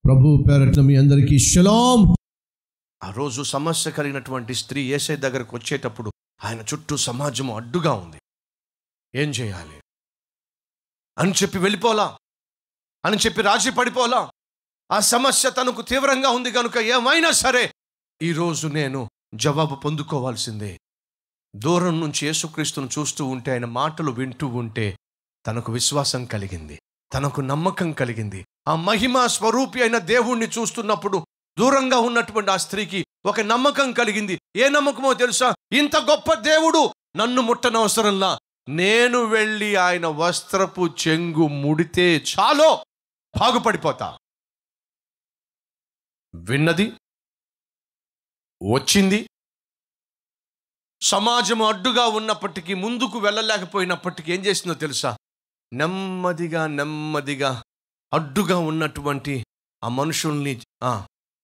ప్రభు పేరట్ల మీ అందరికీ షలాం ఆ రోజు సమస్య కలిగినటువంటి స్త్రీ ఏసై దగ్గరకు వచ్చేటప్పుడు ఆయన చుట్టూ సమాజం అడ్డుగా ఉంది ఏం చేయాలి అని చెప్పి వెళ్ళిపోలా అని చెప్పి రాజీ పడిపోలా ఆ సమస్య తనకు తీవ్రంగా ఉంది కనుక ఏమైనా సరే ఈరోజు నేను జవాబు పొందుకోవాల్సిందే దూరం నుంచి యేసుక్రీస్తును చూస్తూ ఉంటే ఆయన మాటలు వింటూ ఉంటే తనకు విశ్వాసం కలిగింది తనకు నమ్మకం కలిగింది ఆ మహిమ స్వరూపి అయిన దేవుణ్ణి చూస్తున్నప్పుడు దూరంగా ఉన్నటువంటి ఆ స్త్రీకి ఒక నమ్మకం కలిగింది ఏ నమ్మకమో తెలుసా ఇంత గొప్ప దేవుడు నన్ను ముట్టనవసరంలా నేను వెళ్ళి ఆయన వస్త్రపు చెంగు ముడితే చాలో బాగుపడిపోతా విన్నది వచ్చింది సమాజం అడ్డుగా ఉన్నప్పటికీ ముందుకు వెళ్ళలేకపోయినప్పటికీ ఏం చేసిందో తెలుసా నెమ్మదిగా నెమ్మదిగా అడ్డుగా ఉన్నటువంటి ఆ మనుషుల్ని ఆ,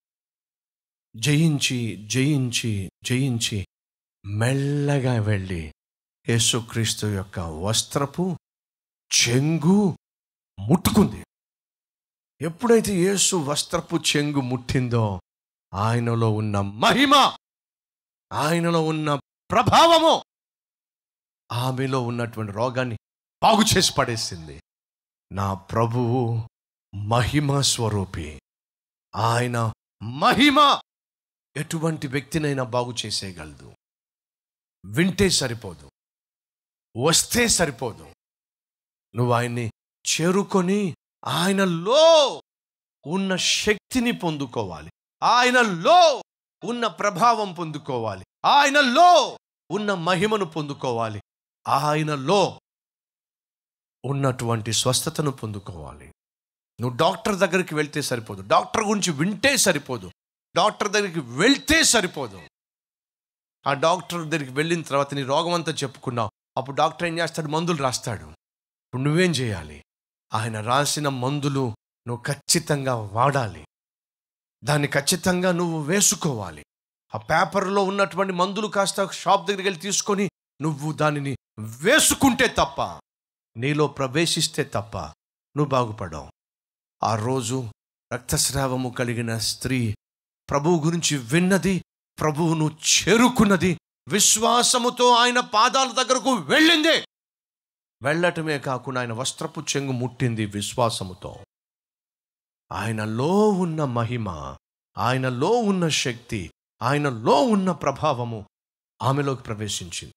జయించి జయించి జయించి మెల్లగా వెళ్ళి యేసుక్రీస్తు యొక్క వస్త్రపు చెంగు ముట్టుకుంది ఎప్పుడైతే యేసు వస్త్రపు చెంగు ముట్టిందో ఆయనలో ఉన్న మహిమ ఆయనలో ఉన్న ప్రభావము ఆమెలో ఉన్నటువంటి రోగాన్ని బాగు చేసి పడేసింది నా ప్రభువు మహిమ స్వరూపి ఆయన మహిమ ఎటువంటి వ్యక్తినైనా బాగు చేసేయగలదు వింటే సరిపోదు వస్తే సరిపోదు నువ్వు ఆయన్ని చేరుకొని ఆయనలో ఉన్న శక్తిని పొందుకోవాలి ఆయనలో ఉన్న ప్రభావం పొందుకోవాలి ఆయనలో ఉన్న మహిమను పొందుకోవాలి ఆయనలో ఉన్నటువంటి స్వస్థతను పొందుకోవాలి నువ్వు డాక్టర్ దగ్గరికి వెళ్తే సరిపోదు డాక్టర్ గురించి వింటే సరిపోదు డాక్టర్ దగ్గరికి వెళ్తే సరిపోదు ఆ డాక్టర్ దగ్గరికి వెళ్ళిన తర్వాత నీ రోగం అంతా చెప్పుకున్నావు అప్పుడు డాక్టర్ ఏం చేస్తాడు మందులు రాస్తాడు ఇప్పుడు నువ్వేం చేయాలి ఆయన రాసిన మందులు నువ్వు ఖచ్చితంగా వాడాలి దాన్ని ఖచ్చితంగా నువ్వు వేసుకోవాలి ఆ పేపర్లో ఉన్నటువంటి మందులు కాస్త షాప్ దగ్గరికి వెళ్ళి తీసుకొని నువ్వు దానిని వేసుకుంటే తప్ప నీలో ప్రవేశిస్తే తప్ప నువ్వు బాగుపడవు ఆ రోజు రక్తస్రావము కలిగిన స్త్రీ ప్రభువు గురించి విన్నది ప్రభువును చేరుకున్నది విశ్వాసముతో ఆయన పాదాల దగ్గరకు వెళ్ళింది వెళ్ళటమే కాకుండా ఆయన వస్త్రపు చెంగు ముట్టింది విశ్వాసముతో ఆయనలో ఉన్న మహిమ ఆయనలో ఉన్న శక్తి ఆయనలో ఉన్న ప్రభావము ఆమెలోకి ప్రవేశించింది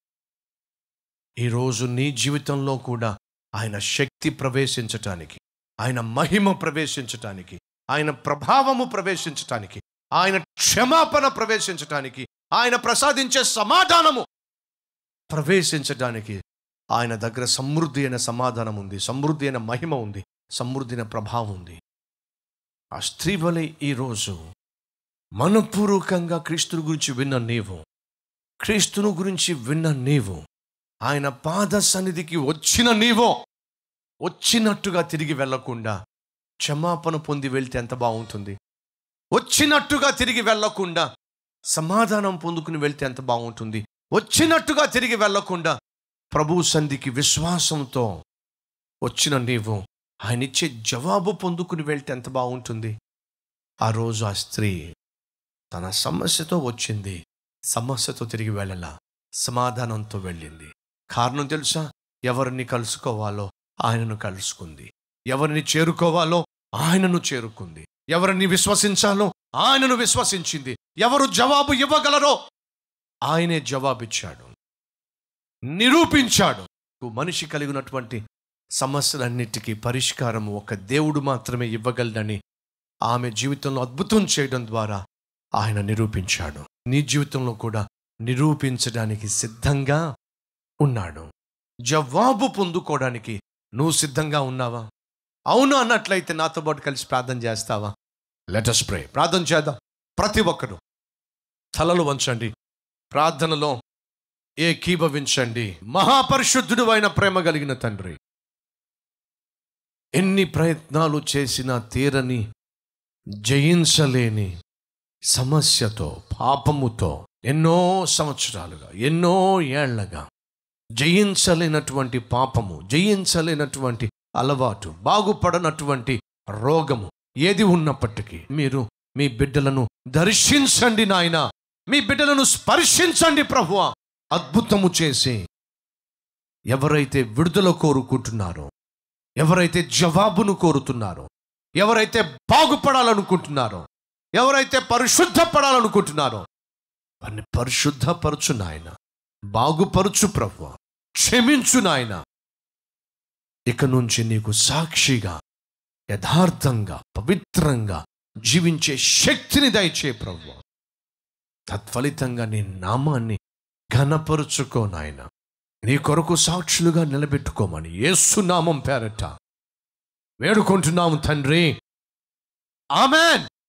ఈరోజు నీ జీవితంలో కూడా ఆయన శక్తి ప్రవేశించటానికి ఆయన మహిమ ప్రవేశించటానికి ఆయన ప్రభావము ప్రవేశించటానికి ఆయన క్షమాపణ ప్రవేశించటానికి ఆయన ప్రసాదించే సమాధానము ప్రవేశించటానికి ఆయన దగ్గర సమృద్ధి అయిన సమాధానం ఉంది సమృద్ధి అయిన మహిమ ఉంది సమృద్ధి అయిన ప్రభావం ఉంది ఆ స్త్రీ వలె ఈరోజు మనపూర్వకంగా క్రీస్తుని గురించి విన్న నీవు క్రీస్తును గురించి విన్న నీవు ఆయన పాద సన్నిధికి వచ్చిన నీవో వచ్చినట్టుగా తిరిగి వెళ్లకుండా క్షమాపణ పొంది వెళ్తే ఎంత బాగుంటుంది వచ్చినట్టుగా తిరిగి వెళ్లకుండా సమాధానం పొందుకుని వెళ్తే ఎంత బాగుంటుంది వచ్చినట్టుగా తిరిగి వెళ్లకుండా ప్రభు సంధికి విశ్వాసంతో వచ్చిన నీవు ఆయన ఇచ్చే జవాబు పొందుకుని వెళ్తే ఎంత బాగుంటుంది ఆ రోజు ఆ స్త్రీ తన సమస్యతో వచ్చింది సమస్యతో తిరిగి వెళ్ళలా సమాధానంతో వెళ్ళింది కారణం తెలుసా ఎవరిని కలుసుకోవాలో ఆయనను కలుసుకుంది ఎవరిని చేరుకోవాలో ఆయనను చేరుకుంది ఎవరిని విశ్వసించాలో ఆయనను విశ్వసించింది ఎవరు జవాబు ఇవ్వగలరో ఆయనే జవాబిచ్చాడు నిరూపించాడు మనిషి కలిగినటువంటి సమస్యలన్నిటికీ పరిష్కారం ఒక దేవుడు మాత్రమే ఇవ్వగలడని ఆమె జీవితంలో అద్భుతం చేయడం ద్వారా ఆయన నిరూపించాడు నీ జీవితంలో కూడా నిరూపించడానికి సిద్ధంగా ఉన్నాడు జవాబు పొందుకోవడానికి నువ్వు సిద్ధంగా ఉన్నావా అవును అన్నట్లయితే నాతో పాటు కలిసి ప్రార్థన చేస్తావా లెటస్ ప్రే ప్రార్థన చేద్దాం ప్రతి ఒక్కరు తలలు వంచండి ప్రార్థనలో ఏకీభవించండి మహాపరిశుద్ధుడు అయిన ప్రేమ కలిగిన తండ్రి ఎన్ని ప్రయత్నాలు చేసినా తీరని జయించలేని సమస్యతో పాపముతో ఎన్నో సంవత్సరాలుగా ఎన్నో ఏళ్లగా జయించలేనటువంటి పాపము జయించలేనటువంటి అలవాటు బాగుపడనటువంటి రోగము ఏది ఉన్నప్పటికీ మీరు మీ బిడ్డలను దర్శించండి నాయన మీ బిడ్డలను స్పర్శించండి ప్రభువా అద్భుతము చేసి ఎవరైతే విడుదల కోరుకుంటున్నారో ఎవరైతే జవాబును కోరుతున్నారో ఎవరైతే బాగుపడాలనుకుంటున్నారో ఎవరైతే పరిశుద్ధపడాలనుకుంటున్నారో వారిని పరిశుద్ధపరచు నాయన బాగుపరచు ప్రభు క్షమించు నాయన ఇక నుంచి నీకు సాక్షిగా యథార్థంగా పవిత్రంగా జీవించే శక్తిని దయచే ప్రభు తత్ఫలితంగా నీ నామాన్ని ఘనపరుచుకో నాయన నీ కొరకు సాక్షులుగా నిలబెట్టుకోమని యేసు నామం పేరట వేడుకుంటున్నాము తండ్రి ఆమెన్